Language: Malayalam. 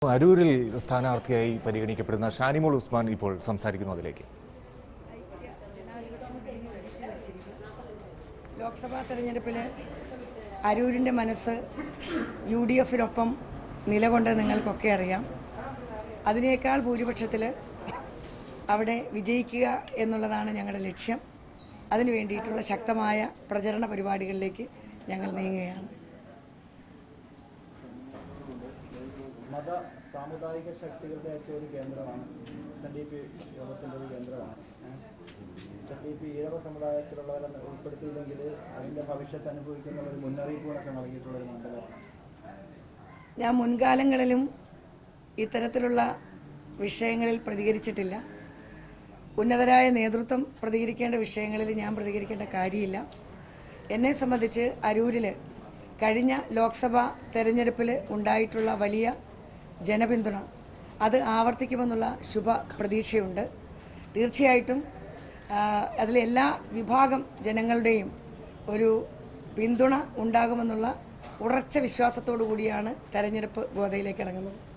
അരൂരിൽ സ്ഥാനാർത്ഥിയായി പരിഗണിക്കപ്പെടുന്ന ഷാനിമോൾ ഉസ്മാൻ ഇപ്പോൾ സംസാരിക്കുന്നു അതിലേക്ക് ലോക്സഭാ തെരഞ്ഞെടുപ്പിൽ അരൂരിൻ്റെ മനസ്സ് യു ഡി എഫിനൊപ്പം നിലകൊണ്ട് നിങ്ങൾക്കൊക്കെ അറിയാം അതിനേക്കാൾ ഭൂരിപക്ഷത്തിൽ അവിടെ വിജയിക്കുക എന്നുള്ളതാണ് ഞങ്ങളുടെ ലക്ഷ്യം അതിനു വേണ്ടിയിട്ടുള്ള ശക്തമായ പ്രചരണ പരിപാടികളിലേക്ക് ഞങ്ങൾ നീങ്ങുകയാണ് മത സാമുദായിക ശക്തികളുടെ ഒക്കെ ഒരു കേന്ദ്രമാണ് എസ് എൻ ഡി പി യോഗത്തിൻ്റെ ഒരു കേന്ദ്രമാണ് S N D P Ezhava സമുദായത്തിലുള്ളവരെ ഉൾപ്പെടുത്തിയില്ലെങ്കിൽ അതിൻ്റെ ഭവിഷ്യത്ത് അനുഭവിക്കുന്ന ഒരു മുന്നറിയിപ്പുകളൊക്കെ നൽകിയിട്ടുള്ള ഒരു മണ്ഡലമാണ് ഞാൻ മുൻകാലങ്ങളിലും ഇത്തരത്തിലുള്ള വിഷയങ്ങളിൽ പ്രതികരിച്ചിട്ടില്ല ഉന്നതരായ നേതൃത്വം പ്രതികരിക്കേണ്ട വിഷയങ്ങളിൽ ഞാൻ പ്രതികരിക്കേണ്ട കാര്യമില്ല എന്നെ സംബന്ധിച്ച് അരൂരിൽ കഴിഞ്ഞ ലോക്സഭാ തെരഞ്ഞെടുപ്പിൽ ഉണ്ടായിട്ടുള്ള വലിയ ജനപിന്തുണ അത് ആവർത്തിക്കുമെന്നുള്ള ശുഭ പ്രതീക്ഷയുണ്ട് തീർച്ചയായിട്ടും ആ, അതിലെ എല്ലാ വിഭാഗം ജനങ്ങളുടെയും ഒരു പിന്തുണ ഉണ്ടാകുമെന്നുള്ള ഉറച്ച വിശ്വാസത്തോടു കൂടിയാണ് തെരഞ്ഞെടുപ്പ് ഗോതയിലേക്ക് ഇറങ്ങുന്നത്